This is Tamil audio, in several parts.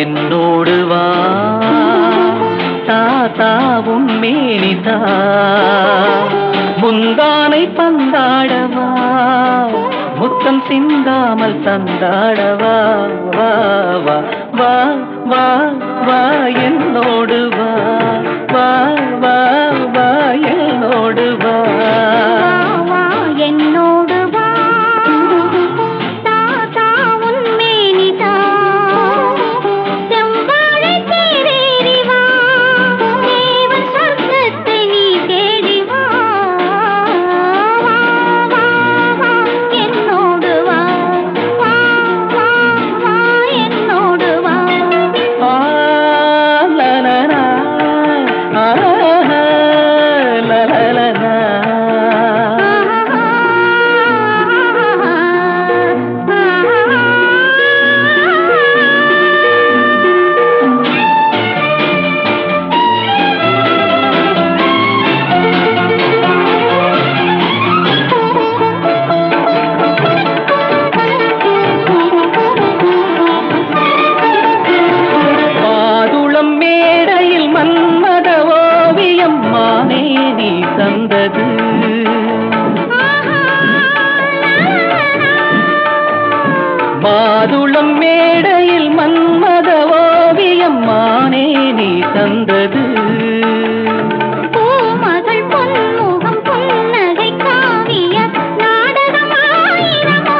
என்னோடு வா தாத்தாவும் மேனிதா முந்தானை பந்தாடவா முத்தம் சிந்தாமல் தந்தாடவா வா வா வா வா வா என்னோடு வா வா வா வா என்னோடு வா வா என்னோடு வா தாத்தா உன் மேனிதா செவ்வாழை தேரேறி வா தேவன் சொர்க்கத்தை நீ தேடி வா வா வா வா என்னோடு வா வா வா வா என்னோடு வா ஆ லா லா லா ஆ லா லா லா லா மாதுளம் மேடையில் மன்மத ஓவியம் மானே நீ தந்தது மாதுளம் மேடையில் மன்மத ஓவியம் மானே நீ தந்தது பூமகள் பொன்முகம் புன்னகை காவிய நாடகமாயிரமோ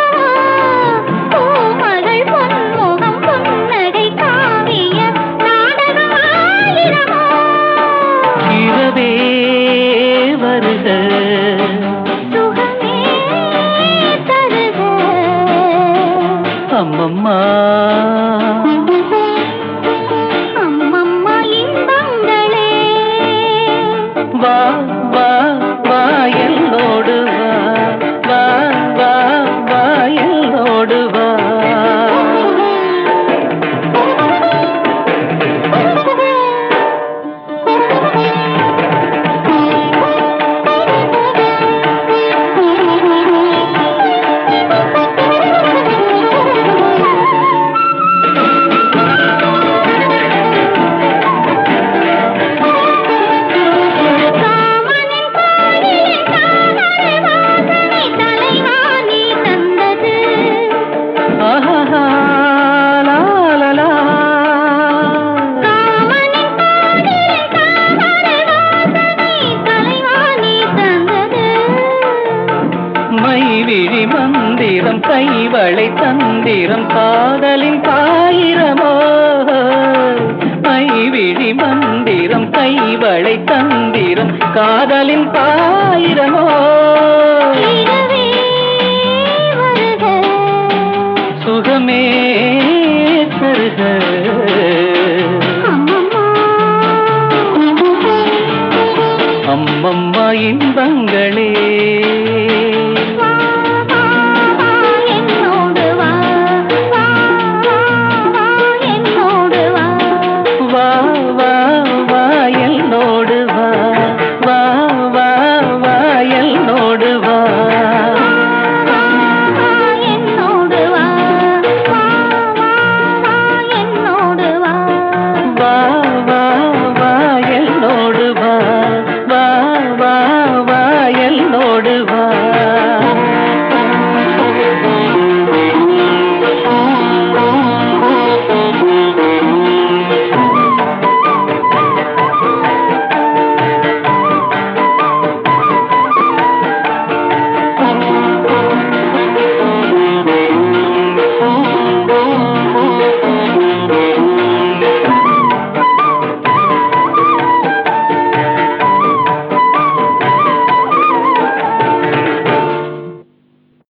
பூமகள் பொன்முகம் புன்னகை காவிய நாடகமாயிரமோ இரவே வருக சுகமே தருக அம்மம்மா அம்மம்மா இன்பங்களே வா வா வா என்னோடு வா வா வா வா என்னோடு வா காமனின் பாடலின் காதலை வாசனை தலைவா நீ தந்தது ஆஹா லா லா லா காமனின் பாடலின் காதலை வாசனை தலைவா நீ தந்தது மைவிழி மந்திரம் கைவளை தந்திரம் காதலின் பாயிரமோ மைவிழி மந்திரம் கைவளை தந்திரம் காதலின் பாயிரமோ